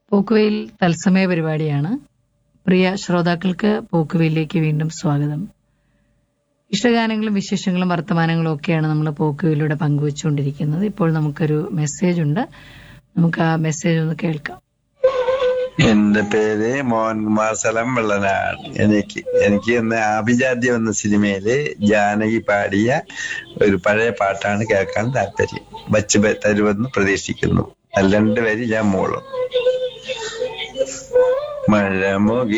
പോക്കുവെയിൽ തത്സമയ പരിപാടിയാണ് പ്രിയ ശ്രോതാക്കൾക്ക് പോക്കുവെയിലേക്ക് വീണ്ടും സ്വാഗതം ഇഷ്ടഗാനങ്ങളും വിശേഷങ്ങളും വർത്തമാനങ്ങളും ഒക്കെയാണ് നമ്മൾ പോക്കുവെയിലൂടെ പങ്കുവച്ചുകൊണ്ടിരിക്കുന്നത് ഇപ്പോൾ നമുക്കൊരു മെസ്സേജ് ഉണ്ട് നമുക്ക് ആ മെസ്സേജ് ഒന്ന് കേൾക്കാം എന്റെ പേര് മോഹൻകുമാർ സ്ഥലം വെള്ളനാട് എനിക്ക് എനിക്ക് ഇന്ന് ആഭിജാദ്യം എന്ന സിനിമയില് ജാനകി പാടിയ ഒരു പഴയ പാട്ടാണ് കേൾക്കാൻ താല്പര്യം വച്ച് തരുമെന്ന് പ്രതീക്ഷിക്കുന്നു രണ്ട് വരി ഞാൻ മോളും മഴമുകി